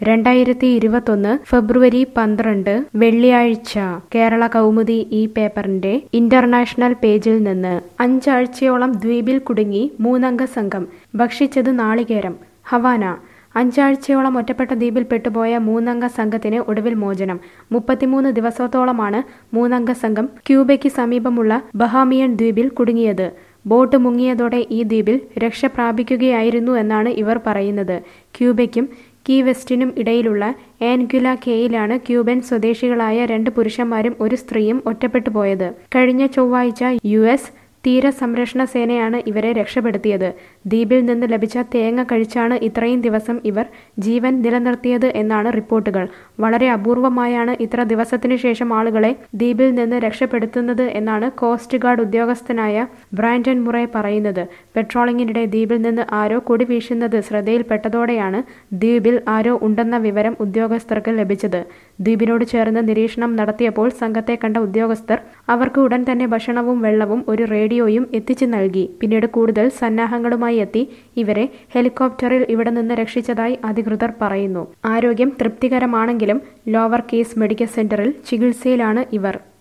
രണ്ടായിരത്തി ഇരുപത്തൊന്ന് ഫെബ്രുവരി പന്ത്രണ്ട് വെള്ളിയാഴ്ച കേരള കൗമുദി ഈ പേപ്പറിന്റെ ഇന്റർനാഷണൽ പേജിൽ നിന്ന് അഞ്ചാഴ്ചയോളം ദ്വീപിൽ കുടുങ്ങി മൂന്നംഗ സംഘം ഭക്ഷിച്ചത് നാളികേരം ഹവാന അഞ്ചാഴ്ചയോളം ഒറ്റപ്പെട്ട ദ്വീപിൽ പെട്ടുപോയ മൂന്നംഗ സംഘത്തിന് ഒടുവിൽ മോചനം മുപ്പത്തിമൂന്ന് ദിവസത്തോളമാണ് മൂന്നംഗ സംഘം ക്യൂബയ്ക്ക് സമീപമുള്ള ബഹാമിയൻ ദ്വീപിൽ കുടുങ്ങിയത് ബോട്ട് മുങ്ങിയതോടെ ഈ ദ്വീപിൽ രക്ഷ പ്രാപിക്കുകയായിരുന്നു എന്നാണ് ഇവർ പറയുന്നത് ക്യൂബയ്ക്കും കീ വെസ്റ്റിനും ഇടയിലുള്ള ആൻഗുല കെയിലാണ് ക്യൂബൻ സ്വദേശികളായ രണ്ട് പുരുഷന്മാരും ഒരു സ്ത്രീയും ഒറ്റപ്പെട്ടു പോയത് കഴിഞ്ഞ ചൊവ്വാഴ്ച യു എസ് തീരസംരക്ഷണ സേനയാണ് ഇവരെ രക്ഷപ്പെടുത്തിയത് ദ്വീപിൽ നിന്ന് ലഭിച്ച തേങ്ങ കഴിച്ചാണ് ഇത്രയും ദിവസം ഇവർ ജീവൻ നിലനിർത്തിയത് എന്നാണ് റിപ്പോർട്ടുകൾ വളരെ അപൂർവമായാണ് ഇത്ര ദിവസത്തിനു ശേഷം ആളുകളെ ദ്വീപിൽ നിന്ന് രക്ഷപ്പെടുത്തുന്നത് എന്നാണ് കോസ്റ്റ് ഗാർഡ് ഉദ്യോഗസ്ഥനായ ബ്രാൻഡൻ മുറേ പറയുന്നത് പെട്രോളിങ്ങിനിടെ ദ്വീപിൽ നിന്ന് ആരോ കൊടി വീശുന്നത് ശ്രദ്ധയിൽപ്പെട്ടതോടെയാണ് ദ്വീപിൽ ആരോ ഉണ്ടെന്ന വിവരം ഉദ്യോഗസ്ഥർക്ക് ലഭിച്ചത് ദ്വീപിനോട് ചേർന്ന് നിരീക്ഷണം നടത്തിയപ്പോൾ സംഘത്തെ കണ്ട ഉദ്യോഗസ്ഥർ അവർക്ക് ഉടൻ തന്നെ ഭക്ഷണവും വെള്ളവും ഒരു റേഡിയോയും എത്തിച്ചു നൽകി പിന്നീട് കൂടുതൽ സന്നാഹങ്ങളുമായി എത്തി ഇവരെ ഹെലികോപ്റ്ററിൽ ഇവിടെ നിന്ന് രക്ഷിച്ചതായി അധികൃതർ പറയുന്നു ആരോഗ്യം തൃപ്തികരമാണെങ്കിലും ലോവർ കേസ് മെഡിക്കൽ സെന്ററിൽ ചികിത്സയിലാണ് ഇവർ